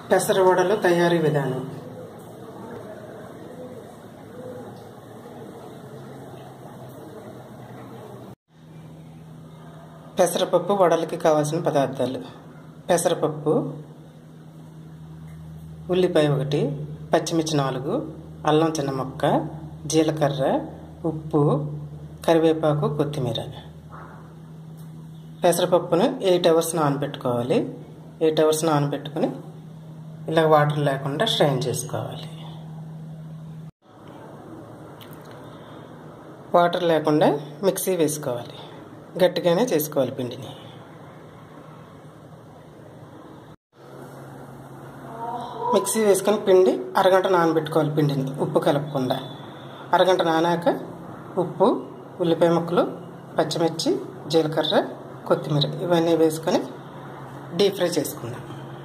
పెసర వడలు తయారీ విధానం పెసరపప్పు వడలకి కావాల్సిన పదార్థాలు పెసరపప్పు ఉల్లిపాయ ఒకటి పచ్చిమిర్చి నాలుగు అల్లం చిన్న ముక్క జీలకర్ర ఉప్పు కరివేపాకు కొత్తిమీర పెసరపప్పును ఎయిట్ అవర్స్ నానబెట్టుకోవాలి ఎయిట్ అవర్స్ నానబెట్టుకుని ఇలా వాటర్ లేకుండా స్ట్రైన్ చేసుకోవాలి వాటర్ లేకుండా మిక్సీ వేసుకోవాలి గట్టిగానే చేసుకోవాలి పిండిని మిక్సీ వేసుకొని పిండి అరగంట నానబెట్టుకోవాలి పిండిని ఉప్పు కలపకుండా అరగంట నానాక ఉప్పు ఉల్లిపాయ ముక్కలు పచ్చిమిర్చి జీలకర్ర కొత్తిమీర ఇవన్నీ వేసుకొని డీప్ ఫ్రై చేసుకుందాం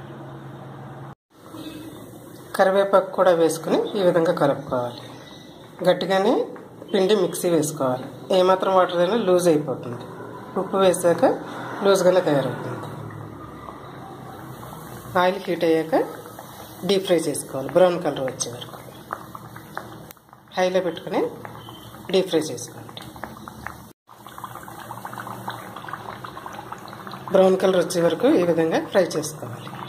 కరివేపాకు కూడా వేసుకుని ఈ విధంగా కలుపుకోవాలి గట్టిగానే పిండి మిక్సీ వేసుకోవాలి ఏమాత్రం వాటర్ అయినా లూజ్ అయిపోతుంది ఉప్పు వేసాక లూజ్గానే తయారవుతుంది ఆయిల్ హీట్ అయ్యాక డీప్ ఫ్రై చేసుకోవాలి బ్రౌన్ కలర్ వచ్చే వరకు హైలో పెట్టుకుని డీప్ ఫ్రై చేసుకోండి బ్రౌన్ కలర్ వచ్చే వరకు ఈ విధంగా ఫ్రై చేసుకోవాలి